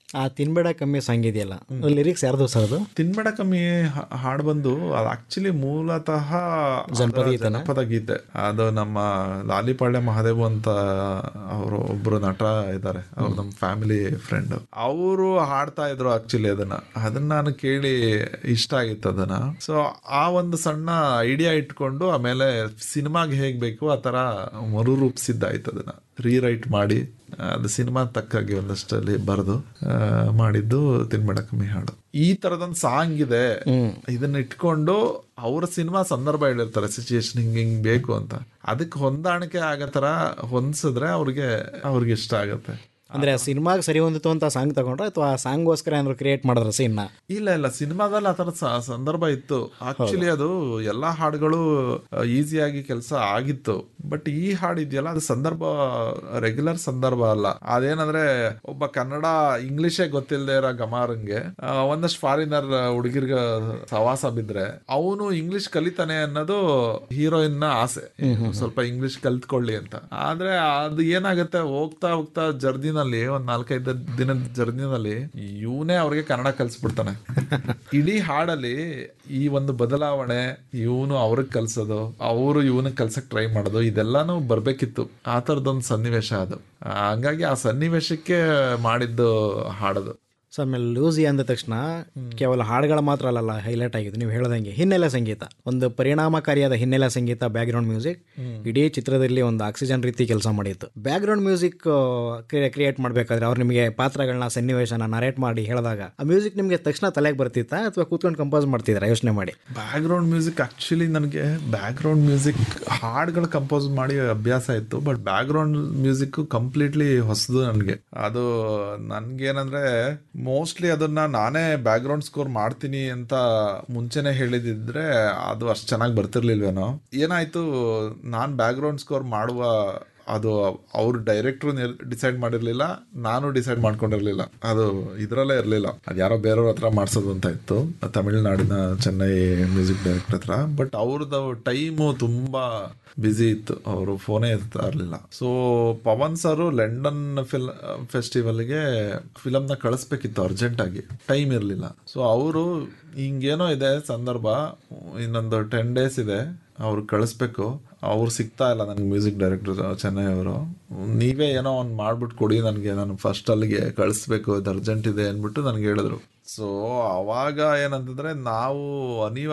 ಆ ತಿನ್ಬೇಡ ಕಮ್ಮಿ ಸಾಂಗ್ ಇದೆಯಲ್ಲ ಲಿರಿಕ್ಸ್ ಯಾರ್ದು ಸರ್ ಅದು ತಿನ್ಬೇಡ ಕಮ್ಮಿ ಹಾ- ಹಾಡು ಬಂದು ಅದು ಆಕ್ಚುಲಿ ಮೂಲತಃ ಅದರ ಜನಪದ ಗೀತೆ ಅದು ನಮ್ಮ ಲಾಲಿಪಾಳ್ಯ ಮಹಾದೇವ್ ಅಂತ ಅವರು ಒಬ್ರು ನಟ ಇದ್ದಾರೆ ಅವ್ರು ನಮ್ಮ ಫ್ಯಾಮಿಲಿ ಫ್ರೆಂಡ್ ಅವರು ಹಾಡ್ತಾ ಇದ್ರು ಆಕ್ಚುಲಿ ಅದನ್ನ ಅದನ್ನ ನಾನು ಕೇಳಿ ಇಷ್ಟ ಆಗಿತ್ತು ಅದನ್ನ ಸೊ ಆ ಒಂದು ಸಣ್ಣ ಐಡಿಯಾ ಇಟ್ಕೊಂಡು ಆಮೇಲೆ ಸಿನಿಮಾಗೆ ಹೇಗ್ ಬೇಕು ಆ ತರ ಮರುರೂಪಿಸಿದ್ದಾಯ್ತು ಅದನ್ನ ರೀರೈಟ್ ಮಾಡಿ ಅದು ಸಿನಿಮಾ ತಕ್ಕಾಗಿ ಒಂದಷ್ಟಲ್ಲಿ ಬರೆದು ಮಾಡಿದ್ದು ತಿನ್ಬೇಡ ಕಮ್ಮಿ ಹಾಡು ಈ ತರದೊಂದು ಸಾಂಗ್ ಇದೆ ಇದನ್ನ ಇಟ್ಕೊಂಡು ಅವ್ರ ಸಿನಿಮಾ ಸಂದರ್ಭ ಹೇಳಿರ್ತಾರೆ ಸಿಚುಯೇಷನ್ ಹಿಂಗ್ ಹಿಂಗ್ ಬೇಕು ಅಂತ ಅದಕ್ಕೆ ಹೊಂದಾಣಿಕೆ ಆಗೋ ತರ ಹೊಂದಿಸಿದ್ರೆ ಅವ್ರಿಗೆ ಅವ್ರಿಗೆ ಇಷ್ಟ ಆಗತ್ತೆ ಅಂದ್ರೆ ಸಿನಿಮಾಗೆ ಸರಿ ಹೊಂದಿತ್ತು ಅಂತ ಸಾಂಗ್ ತಗೊಂಡ್ರೆ ಅಥವಾ ಆ ಸಾಂಗ್ಗೋಸ್ಕರ ಏನಾದ್ರು ಕ್ರಿಯೇಟ್ ಮಾಡಿದ್ರೆ ಸೀನ್ನ ಇಲ್ಲ ಇಲ್ಲ ಸಿನಿಮಾದಲ್ಲಿ ಆ ಥರ ಸ- ಸಂದರ್ಭ ಇತ್ತು ಆಕ್ಚುಲಿ ಅದು ಎಲ್ಲಾ ಹಾಡುಗಳು ಈಸಿಯಾಗಿ ಕೆಲಸ ಆಗಿತ್ತು ಬಟ್ ಈ ಹಾಡು ಇದೆಯಲ್ಲ ಅದು ಸಂದರ್ಭ ರೆಗ್ಯುಲರ್ ಸಂದರ್ಭ ಅಲ್ಲ ಅದೇನಂದ್ರೆ ಒಬ್ಬ ಕನ್ನಡ ಇಂಗ್ಲಿಷೇ ಗೊತ್ತಿಲ್ಲದೆ ಇರೋ ಗಮಾರಂಗೆ ಆ, ಒಂದಷ್ಟು ಫಾರಿನರ್ ಹುಡುಗಿರ್ಗ ಸವಾಸ ಬಿದ್ರೆ ಅವನು ಇಂಗ್ಲಿಷ್ ಕಲಿತಾನೆ ಅನ್ನೋದು ಹೀರೋಯಿನ್ ನ ಆಸೆ ಸ್ವಲ್ಪ ಇಂಗ್ಲಿಷ್ ಕಲ್ತ್ಕೊಳ್ಳಿ ಅಂತ ಆದ್ರೆ ಅದು ಏನಾಗುತ್ತೆ ಹೋಗ್ತಾ ಹೋಗ್ತಾ ಜರ್ದಿನಲ್ಲಿ ಒಂದ್ ನಾಲ್ಕೈದು ದಿನದ ಜರ್ನಿನಲ್ಲಿ ಇವನೇ ಅವ್ರಿಗೆ ಕನ್ನಡ ಕಲ್ಸ್ಬಿಡ್ತಾನೆ ಇಡೀ ಹಾಡಲ್ಲಿ ಈ ಒಂದು ಬದಲಾವಣೆ ಇವನು ಅವ್ರಿಗೆ ಕಲ್ಸೋದು ಅವರು ಇವನಿಗೆ ಕಲ್ಸಕ್ ಟ್ರೈ ಮಾಡೋದು ಇದೆಲ್ಲಾನು ಬರ್ಬೇಕಿತ್ತು ಆ ಥರದೊಂದು ಸನ್ನಿವೇಶ ಅದು ಆ, ಹಂಗಾಗಿ ಆ ಸನ್ನಿವೇಶಕ್ಕೆ ಮಾಡಿದ್ದು ಹಾಡೋದು ಸೊ ಆಮೇಲೆ ಲೂಸಿ ಅಂದ ತಕ್ಷಣ ಕೇವಲ ಹಾಡುಗಳು ಮಾತ್ರ ಅಲ್ಲಲ್ಲ ಹೈಲೈಟ್ ಆಗಿದೆ ನೀವು ಹೇಳ್ದಂಗೆ ಹಿನ್ನೆಲೆ ಸಂಗೀತ ಒಂದು ಪರಿಣಾಮಕಾರಿಯಾದ ಹಿನ್ನೆಲೆ ಸಂಗೀತ ಬ್ಯಾಕ್ ಗ್ರೌಂಡ್ ಮ್ಯೂಸಿಕ್ ಇಡೀ ಚಿತ್ರದಲ್ಲಿ ಒಂದು ಆಕ್ಸಿಜನ್ ರೀತಿ ಕೆಲಸ ಮಾಡಿತ್ತು ಬ್ಯಾಕ್ ಗ್ರೌಂಡ್ ಮ್ಯೂಸಿಕ್ ಕ್ರಿಯೇಟ್ ಮಾಡಬೇಕಾದ್ರೆ ಅವ್ರು ನಿಮಗೆ ಪಾತ್ರಗಳನ್ನ ಸನ್ನಿವೇಶನ ನರೇಟ್ ಮಾಡಿ ಹೇಳಿದಾಗ ಆ ಮ್ಯೂಸಿಕ್ ನಿಮಗೆ ತಕ್ಷಣ ತಲೆಗೆ ಬರ್ತಿತ್ತಾ ಅಥವಾ ಕೂತ್ಕೊಂಡು ಕಂಪೋಸ್ ಮಾಡ್ತಿದ್ದೀರಾ ಯೋಚನೆ ಮಾಡಿ ಬ್ಯಾಕ್ ಗ್ರೌಂಡ್ ಮ್ಯೂಸಿಕ್ ಆಕ್ಚುಲಿ ನನಗೆ ಬ್ಯಾಕ್ ಗ್ರೌಂಡ್ ಮ್ಯೂಸಿಕ್ ಹಾಡುಗಳು ಕಂಪೋಸ್ ಮಾಡಿ ಅಭ್ಯಾಸ ಇತ್ತು but background music completely ಹೊಸದು ನನಗೆ ಅದು ನನ್ಗೇನಂದ್ರೆ ಮೋಸ್ಟ್ಲಿ ಅದನ್ನ ನಾನೇ ಬ್ಯಾಕ್ ಗ್ರೌಂಡ್ ಸ್ಕೋರ್ ಮಾಡ್ತೀನಿ ಅಂತ ಮುಂಚೆನೆ ಹೇಳಿದಿದ್ರೆ ಅದು ಅಷ್ಟು ಚೆನ್ನಾಗಿ ಬರ್ತಿರ್ಲಿಲ್ವೇನೋ ಏನಾಯ್ತು ನಾನ್ ಬ್ಯಾಕ್ ಗ್ರೌಂಡ್ ಸ್ಕೋರ್ ಮಾಡುವ ಅದು ಅವ್ರು ಡೈರೆಕ್ಟ್ರು ಡಿಸೈಡ್ ಮಾಡಿರ್ಲಿಲ್ಲ ನಾನು ಡಿಸೈಡ್ ಮಾಡ್ಕೊಂಡಿರ್ಲಿಲ್ಲ ಅದು ಇದ್ರಲ್ಲೇ ಇರಲಿಲ್ಲ ಅದು ಯಾರೋ ಬೇರೆಯವ್ರ ಹತ್ರ ಮಾಡ್ಸೋದು ಅಂತ ಇತ್ತು ತಮಿಳ್ನಾಡಿನ ಚೆನ್ನೈ ಮ್ಯೂಸಿಕ್ ಡೈರೆಕ್ಟರ್ ಹತ್ರ ಬಟ್ ಅವ್ರದ್ದು ಟೈಮು ತುಂಬಾ ಬ್ಯುಸಿ ಇತ್ತು ಅವರು ಫೋನೇ ಎತ್ತಾ ಇರಲಿಲ್ಲ so Pavan sir London film ಫೆಸ್ಟಿವಲ್ಗೆ ಫಿಲಮ್ನ ಕಳಿಸ್ಬೇಕಿತ್ತು ಅರ್ಜೆಂಟಾಗಿ ಟೈಮ್ ಇರಲಿಲ್ಲ ಸೊ ಅವರು ಹಿಂಗೇನೋ ಇದೆ ಸಂದರ್ಭ ಇನ್ನೊಂದು ಟೆನ್ ಡೇಸ್ ಇದೆ ಅವ್ರು ಕಳಿಸ್ಬೇಕು ಅವ್ರು ಸಿಗ್ತಾ ಇಲ್ಲ ನನಗೆ ಮ್ಯೂಸಿಕ್ ಡೈರೆಕ್ಟರ್ ಚೆನ್ನೈ ಅವರು ನೀವೇ ಏನೋ ಒಂದು ಮಾಡ್ಬಿಟ್ಟು ಕೊಡಿ ನನಗೆ ನಾನು ಫಸ್ಟ್ ಅಲ್ಲಿಗೆ ಕಳಿಸ್ಬೇಕು ಇದು ಅರ್ಜೆಂಟ್ ಇದೆ ಅಂದ್ಬಿಟ್ಟು ನನಗೆ ಹೇಳಿದ್ರು ಸೊ ಅವಾಗ ಏನಂತಂದ್ರೆ ನಾವು ಅನಿವಾರ್ಯ